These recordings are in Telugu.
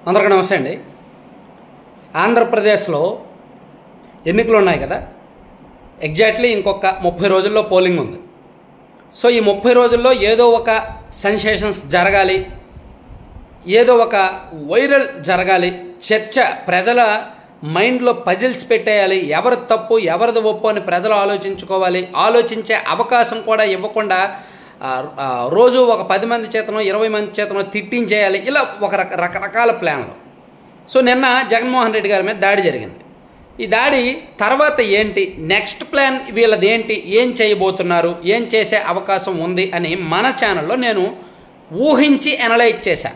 అందరికీ నమస్తే అండి ఆంధ్రప్రదేశ్లో ఎన్నికలు ఉన్నాయి కదా ఎగ్జాక్ట్లీ ఇంకొక ముప్పై రోజుల్లో పోలింగ్ ఉంది సో ఈ ముప్పై రోజుల్లో ఏదో ఒక సెన్సేషన్స్ జరగాలి ఏదో ఒక వైరల్ జరగాలి చర్చ ప్రజల మైండ్లో పజిల్స్ పెట్టేయాలి ఎవరి తప్పు ఎవరిది ఒప్పు అని ప్రజలు ఆలోచించుకోవాలి ఆలోచించే అవకాశం కూడా ఇవ్వకుండా ఆ, ఆ, రోజు ఒక పది మంది చేతనో ఇరవై మంది చేతనో తిట్టించేయాలి ఇలా ఒక రక రకరకాల ప్లాన్లు సో నిన్న జగన్మోహన్ రెడ్డి గారి మీద దాడి జరిగింది ఈ దాడి తర్వాత ఏంటి నెక్స్ట్ ప్లాన్ వీళ్ళది ఏంటి ఏం చేయబోతున్నారు ఏం చేసే అవకాశం ఉంది అని మన ఛానల్లో నేను ఊహించి అనలైజ్ చేశాను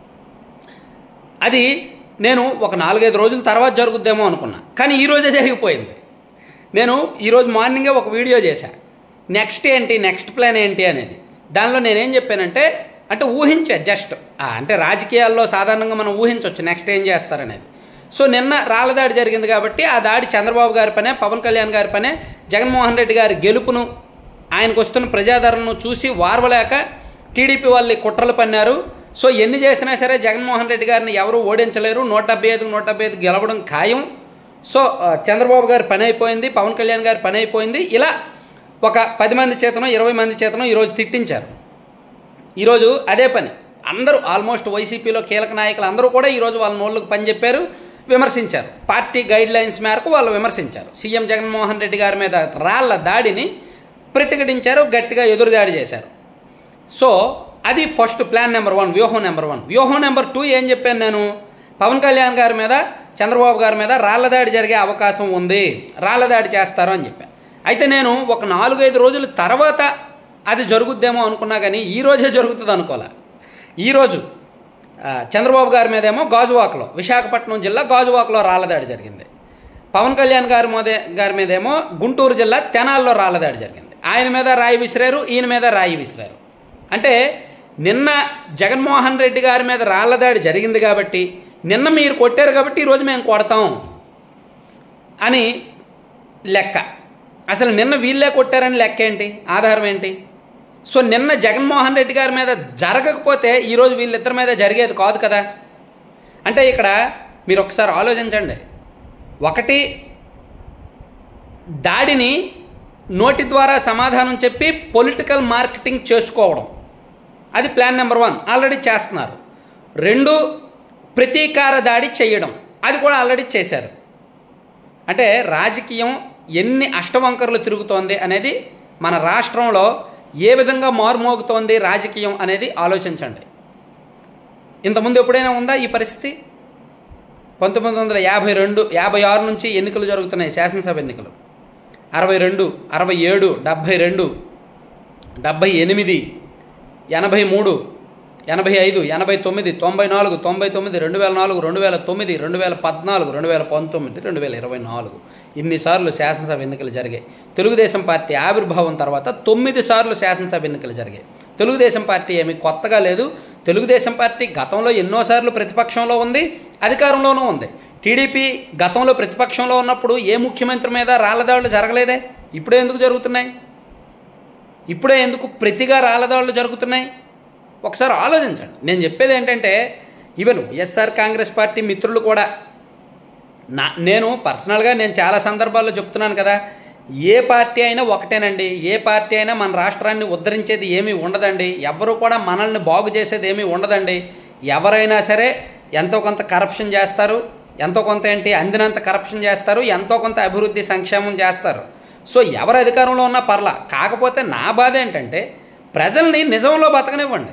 అది నేను ఒక నాలుగైదు రోజుల తర్వాత జరుగుద్దేమో అనుకున్నా కానీ ఈ రోజే జరిగిపోయింది నేను ఈరోజు మార్నింగే ఒక వీడియో చేశా నెక్స్ట్ ఏంటి నెక్స్ట్ ప్లాన్ ఏంటి అనేది దానిలో నేనేం చెప్పానంటే అంటే ఊహించా జస్ట్ అంటే రాజకీయాల్లో సాధారణంగా మనం ఊహించవచ్చు నెక్స్ట్ ఏం చేస్తారనేది సో నిన్న రాళ్ళ దాడి జరిగింది కాబట్టి ఆ దాడి చంద్రబాబు గారి పనే పవన్ కళ్యాణ్ గారి పనే జగన్మోహన్ రెడ్డి గారి గెలుపును ఆయనకు వస్తున్న ప్రజాదరణను చూసి వార్వలేక టీడీపీ వాళ్ళు కుట్రలు పన్నారు సో ఎన్ని చేసినా సరే జగన్మోహన్ రెడ్డి గారిని ఎవరు ఓడించలేరు నూట డెబ్బై ఐదుకు నూట డెబ్బై ఐదు గెలవడం ఖాయం సో ఆ, చంద్రబాబు గారి పని అయిపోయింది పవన్ కళ్యాణ్ గారి పని అయిపోయింది ఇలా ఒక పది మంది చేతనో ఇరవై మంది చేతనో ఈరోజు తిట్టించారు ఈరోజు అదే పని అందరూ ఆల్మోస్ట్ వైసీపీలో కీలక నాయకులు అందరూ కూడా ఈరోజు వాళ్ళ నోళ్ళకు పని చెప్పారు విమర్శించారు పార్టీ గైడ్ లైన్స్ మేరకు వాళ్ళు విమర్శించారు సీఎం జగన్మోహన్ రెడ్డి గారి మీద రాళ్ల దాడిని ప్రతిఘటించారు గట్టిగా ఎదురుదాడి చేశారు సో అది ఫస్ట్ ప్లాన్ నెంబర్ వన్ వ్యూహం నెంబర్ వన్ వ్యూహం నెంబర్ టూ ఏం చెప్పాను నేను పవన్ కళ్యాణ్ గారి మీద చంద్రబాబు గారి మీద రాళ్ల దాడి జరిగే అవకాశం ఉంది రాళ్ల దాడి చేస్తారు అని చెప్పాను అయితే నేను ఒక నాలుగైదు రోజుల తర్వాత అది జరుగుద్దేమో అనుకున్నా కానీ ఈ రోజే జరుగుతుంది అనుకోలే ఈరోజు ఆ, చంద్రబాబు గారి మీదేమో గాజువాకలో విశాఖపట్నం జిల్లా గాజువాకలో రాళ్ల దాడి జరిగింది పవన్ కళ్యాణ్ గారి మీద గారి మీదేమో గుంటూరు జిల్లా తెనాల్లో రాళ్ల దాడి జరిగింది ఆయన మీద రాయి విసిరారు ఈయన మీద రాయి విసిరారు అంటే నిన్న జగన్మోహన్ రెడ్డి గారి మీద రాళ్ల దాడి జరిగింది కాబట్టి నిన్న మీరు కొట్టారు కాబట్టి ఈరోజు మేము కొడతాం అని లెక్క అసలు నిన్న వీళ్ళే కొట్టారని లెక్క ఏంటి ఆధారం ఏంటి సో నిన్న జగన్మోహన్ రెడ్డి గారి మీద జరగకపోతే ఈరోజు వీళ్ళిద్దరి మీద జరిగేది కాదు కదా అంటే ఇక్కడ మీరు ఒకసారి ఆలోచించండి ఒకటి దాడిని నోటి ద్వారా సమాధానం చెప్పి పొలిటికల్ మార్కెటింగ్ చేసుకోవడం అది ప్లాన్ నెంబర్ వన్ ఆల్రెడీ చేస్తున్నారు రెండు ప్రతీకార దాడి చేయడం అది కూడా ఆల్రెడీ చేశారు అంటే రాజకీయం ఎన్ని అష్టవంకర్లు తిరుగుతోంది అనేది మన రాష్ట్రంలో ఏ విధంగా మారుమోగుతోంది రాజకీయం అనేది ఆలోచించండి ఇంతకుముందు ఎప్పుడైనా ఉందా ఈ పరిస్థితి పంతొమ్మిది వందల యాభై రెండు యాభై ఆరు నుంచి ఎన్నికలు జరుగుతున్నాయి శాసనసభ ఎన్నికలు అరవై రెండు అరవై ఏడు డెబ్భై రెండు డెబ్భై ఎనిమిది ఎనభై మూడు ఎనభై ఐదు ఎనభై తొమ్మిది తొంభై నాలుగు తొంభై తొమ్మిది రెండు వేల నాలుగు రెండు వేల తొమ్మిది రెండు వేల పద్నాలుగు రెండు వేల పంతొమ్మిది రెండు వేల ఇరవై నాలుగు ఇన్నిసార్లు శాసనసభ ఎన్నికలు జరిగాయి తెలుగుదేశం పార్టీ ఆవిర్భావం తర్వాత తొమ్మిది సార్లు శాసనసభ ఎన్నికలు జరిగాయి తెలుగుదేశం పార్టీ ఏమి కొత్తగా లేదు తెలుగుదేశం పార్టీ గతంలో ఎన్నోసార్లు ప్రతిపక్షంలో ఉంది అధికారంలోనూ ఉంది టీడీపీ గతంలో ప్రతిపక్షంలో ఉన్నప్పుడు ఏ ముఖ్యమంత్రి మీద రాళ్లదాడులు జరగలేదే ఇప్పుడే ఎందుకు జరుగుతున్నాయి ఇప్పుడే ఎందుకు ప్రతిగా రాళ్ళదాడులు జరుగుతున్నాయి ఒకసారి ఆలోచించండి నేను చెప్పేది ఏంటంటే ఈవెన్ వైఎస్ఆర్ కాంగ్రెస్ పార్టీ మిత్రులు కూడా నా నేను పర్సనల్గా నేను చాలా సందర్భాల్లో చెప్తున్నాను కదా ఏ పార్టీ అయినా ఒకటేనండి ఏ పార్టీ అయినా మన రాష్ట్రాన్ని ఉద్ధరించేది ఏమీ ఉండదండి ఎవరు కూడా మనల్ని బాగు చేసేది ఏమీ ఉండదండి ఎవరైనా సరే ఎంతో కొంత కరప్షన్ చేస్తారు ఎంతో కొంత ఏంటి అందినంత కరప్షన్ చేస్తారు ఎంతో కొంత అభివృద్ధి సంక్షేమం చేస్తారు సో ఎవరు అధికారంలో ఉన్నా పర్లా కాకపోతే నా బాధ ఏంటంటే ప్రజల్ని నిజంలో బతకనివ్వండి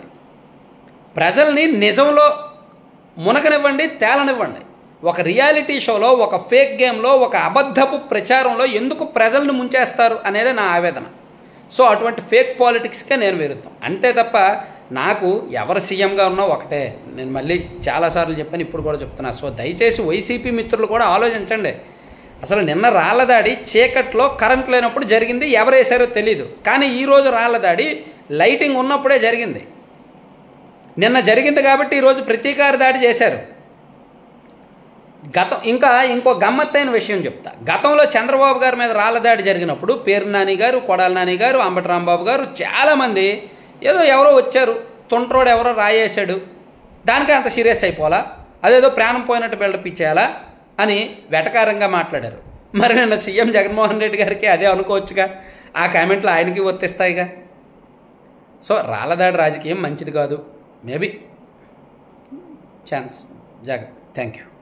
ప్రజల్ని నిజంలో మునకనివ్వండి తేలనివ్వండి ఒక రియాలిటీ షోలో ఒక ఫేక్ గేమ్లో ఒక అబద్ధపు ప్రచారంలో ఎందుకు ప్రజల్ని ముంచేస్తారు అనేది నా ఆవేదన సో అటువంటి ఫేక్ పాలిటిక్స్కే నేను విరుద్ధం అంతే తప్ప నాకు ఎవరు సీఎంగా ఉన్నా ఒకటే నేను మళ్ళీ చాలాసార్లు చెప్పాను ఇప్పుడు కూడా చెప్తున్నా సో దయచేసి వైసీపీ మిత్రులు కూడా ఆలోచించండి అసలు నిన్న రాళ్ళ దాడి చీకట్లో కరెంట్ లేనప్పుడు జరిగింది ఎవరు వేశారో తెలియదు కానీ ఈరోజు రాళ్ళ దాడి లైటింగ్ ఉన్నప్పుడే జరిగింది నిన్న జరిగింది కాబట్టి ఈరోజు ప్రతీకార దాడి చేశారు గతం ఇంకా ఇంకో గమ్మత్తైన విషయం చెప్తా గతంలో చంద్రబాబు గారి మీద రాళ్ళ దాడి జరిగినప్పుడు పేరు నాని గారు కొడాల నాని గారు అంబటి రాంబాబు గారు చాలామంది ఏదో ఎవరో వచ్చారు తుంట్రోడు ఎవరో రాయేశాడు దానికి అంత సీరియస్ అయిపోలా అదేదో ప్రాణం పోయినట్టు బిల్డప్ ఇచ్చేయాలా అని వెటకారంగా మాట్లాడారు మరి నిన్న సీఎం జగన్మోహన్ రెడ్డి గారికి అదే అనుకోవచ్చుగా ఆ కామెంట్లు ఆయనకి వర్తిస్తాయిగా సో రాళ్ళదాడి రాజకీయం మంచిది కాదు మేబీ ఛాన్స్ జాగ్రత్త థ్యాంక్ యూ